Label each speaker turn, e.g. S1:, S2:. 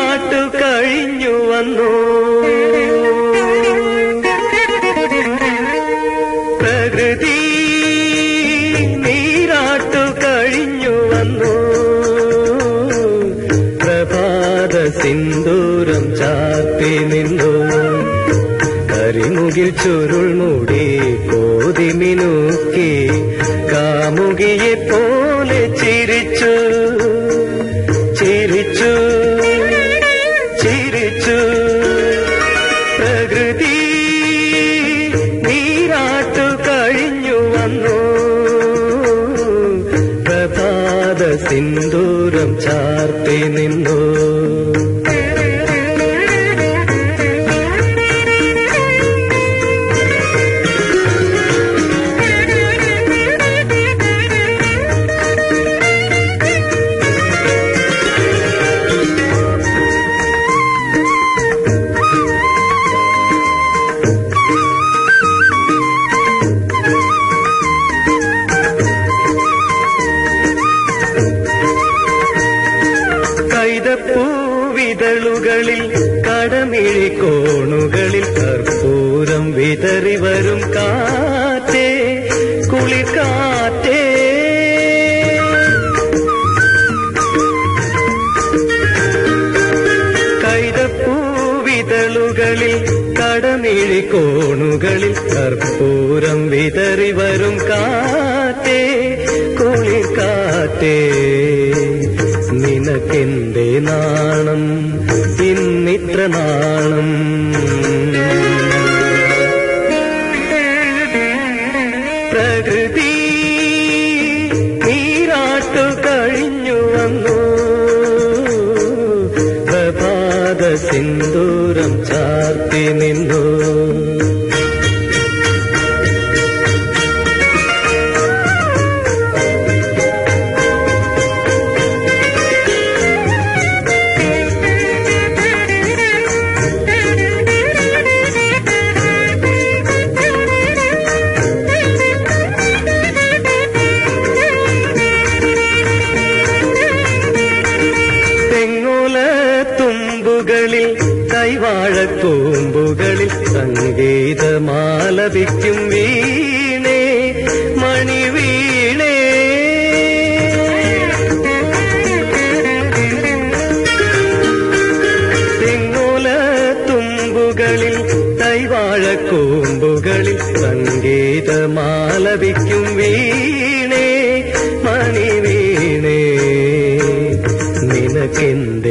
S1: നീരാട്ടു കഴിഞ്ഞു വന്നു പ്രകൃതി നീരാട്ടു കഴിഞ്ഞു വന്നു പ്രഭാത സിന്ദൂരം ചാർത്തി നിന്നു കരിമുകിൽ ചുരുൾ മൂടി കോതി മിനുക്കി കാമുകിയെ പോലെ ചിരിച്ചു ചിരിച്ചു ചിരിച്ചു പ്രകൃതി നീരാട്ടു കഴിഞ്ഞു വന്നു പ്രഭാത സിന്ദൂരം ചാർത്തി നിന്നു കൈതപ്പൂവിതളുകളിൽ കടമിഴി കോണുകളിൽ കർപ്പൂരം വിതറി വരും കാറ്റേ കുളിർ കാറ്റേ കൈതപ്പൂവിതളുകളിൽ കടമിഴി കോണുകളിൽ കർപ്പൂരം വിതറി വരും കാറ്റേ കുളിർ കാറ്റേ നിനക്കെന്റെ നാണം ഇന്നിത്ര നാണം പ്രകൃതി നീരാട്ടു കഴിഞ്ഞു വന്നു പ്രഭാത സിന്ദൂരം ചാർത്തി നിന്നു തെങ്ങോല തുമ്പുകളിൽ കൈവാഴക്കൂമ്പുകളിൽ സംഗീതമാലപിക്കും വീണേ മണിവീണേ തെങ്ങോല തുമ്പുകളിൽ കൈവാഴക്കൂമ്പുകളിൽ സംഗീതമാലപിക്കും വീണേ മണിവീണേ നിനക്കെന്ത്